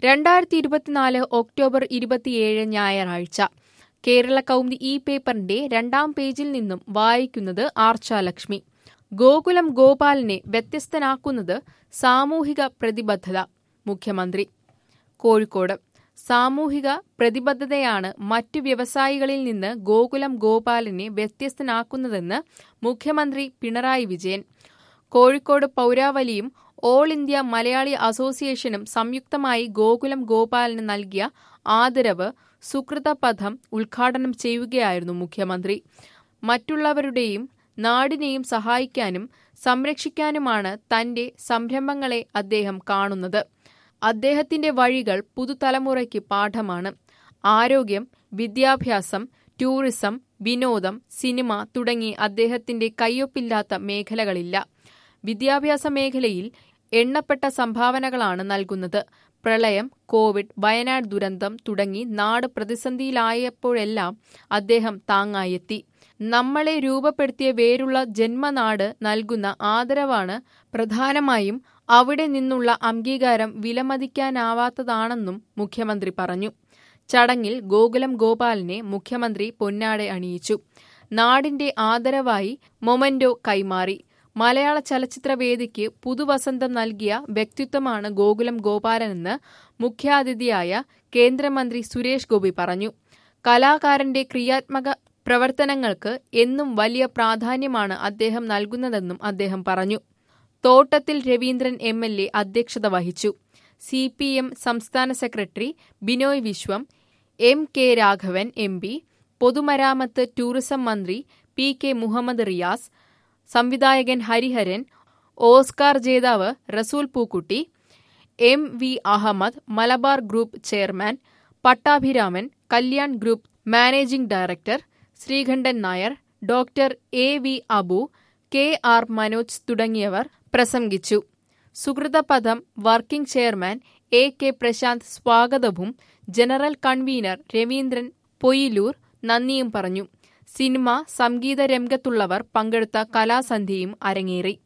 രണ്ടായിരത്തി ഇരുപത്തിനാല് ഒക്ടോബർ ഇരുപത്തിയേഴ് ഞായറാഴ്ച കേരള കൗമുദി ഈ പേപ്പറിന്റെ രണ്ടാം പേജിൽ നിന്നും വായിക്കുന്നത് ആർച്ചാലക്ഷ്മി ഗോകുലം ഗോപാലിനെ വ്യത്യസ്തനാക്കുന്നത് സാമൂഹിക പ്രതിബദ്ധത മുഖ്യമന്ത്രി കോഴിക്കോട് സാമൂഹിക പ്രതിബദ്ധതയാണ് മറ്റു വ്യവസായികളിൽ നിന്ന് ഗോകുലം ഗോപാലിനെ വ്യത്യസ്തനാക്കുന്നതെന്ന് മുഖ്യമന്ത്രി പിണറായി വിജയൻ കോഴിക്കോട് പൗരാവലിയും ഓൾ ഇന്ത്യ മലയാളി അസോസിയേഷനും സംയുക്തമായി ഗോകുലം ഗോപാലിന് നൽകിയ ആദരവ് സുകൃതപഥം ഉദ്ഘാടനം ചെയ്യുകയായിരുന്നു മുഖ്യമന്ത്രി മറ്റുള്ളവരുടെയും നാടിനെയും സഹായിക്കാനും സംരക്ഷിക്കാനുമാണ് തന്റെ സംരംഭങ്ങളെ അദ്ദേഹം കാണുന്നത് അദ്ദേഹത്തിന്റെ വഴികൾ പുതുതലമുറയ്ക്ക് പാഠമാണ് ആരോഗ്യം വിദ്യാഭ്യാസം ടൂറിസം വിനോദം സിനിമ തുടങ്ങി അദ്ദേഹത്തിന്റെ കയ്യൊപ്പില്ലാത്ത മേഖലകളില്ല വിദ്യാഭ്യാസ മേഖലയിൽ എണ്ണപ്പെട്ട സംഭാവനകളാണ് നൽകുന്നത് പ്രളയം കോവിഡ് വയനാട് ദുരന്തം തുടങ്ങി നാട് പ്രതിസന്ധിയിലായപ്പോഴെല്ലാം അദ്ദേഹം താങ്ങായെത്തി നമ്മളെ രൂപപ്പെടുത്തിയ വേരുള്ള ജന്മനാട് നൽകുന്ന ആദരവാണ് പ്രധാനമായും അവിടെ നിന്നുള്ള അംഗീകാരം വിലമതിക്കാനാവാത്തതാണെന്നും മുഖ്യമന്ത്രി പറഞ്ഞു ചടങ്ങിൽ ഗോകുലം ഗോപാലിനെ മുഖ്യമന്ത്രി പൊന്നാട അണിയിച്ചു നാടിന്റെ ആദരവായി മൊമന്റോ കൈമാറി മലയാള ചലച്ചിത്രവേദിക്ക് പുതുവസന്തം നൽകിയ വ്യക്തിത്വമാണ് ഗോകുലം ഗോപാലനെന്ന് മുഖ്യാതിഥിയായ കേന്ദ്രമന്ത്രി സുരേഷ് ഗോപി പറഞ്ഞു കലാകാരന്റെ ക്രിയാത്മക പ്രവർത്തനങ്ങൾക്ക് എന്നും വലിയ പ്രാധാന്യമാണ് അദ്ദേഹം നൽകുന്നതെന്നും അദ്ദേഹം പറഞ്ഞു തോട്ടത്തിൽ രവീന്ദ്രൻ എം എൽ എ അധ്യക്ഷത വഹിച്ചു സി പി എം സംസ്ഥാന secretary Binoy Viswam M K Raghavan M P പൊതുമരാമത്ത് ടൂറിസം മന്ത്രി പി കെ മുഹമ്മദ് റിയാസ് സംവിധായകൻ ഹരിഹരൻ ഓസ്കാർ ജേതാവ് Rasool Pookutty M V Ahammed Malabar group chairman Pattabhiraman Kalyan group managing director Sreekandan Nair doctor A V Abu K R Manoj തുടങ്ങിയവർ പ്രസംഗിച്ചു Suhruthapatham working chairman A K Prashanth സ്വാഗതവും ജനറൽ കൺവീനർ രവീന്ദ്രൻ പൊയിലൂർ നന്ദിയും പറഞ്ഞു സിനിമ സംഗീത രംഗത്തുള്ളവർ പങ്കെടുത്ത കലാസന്ധ്യയും അരങ്ങേറി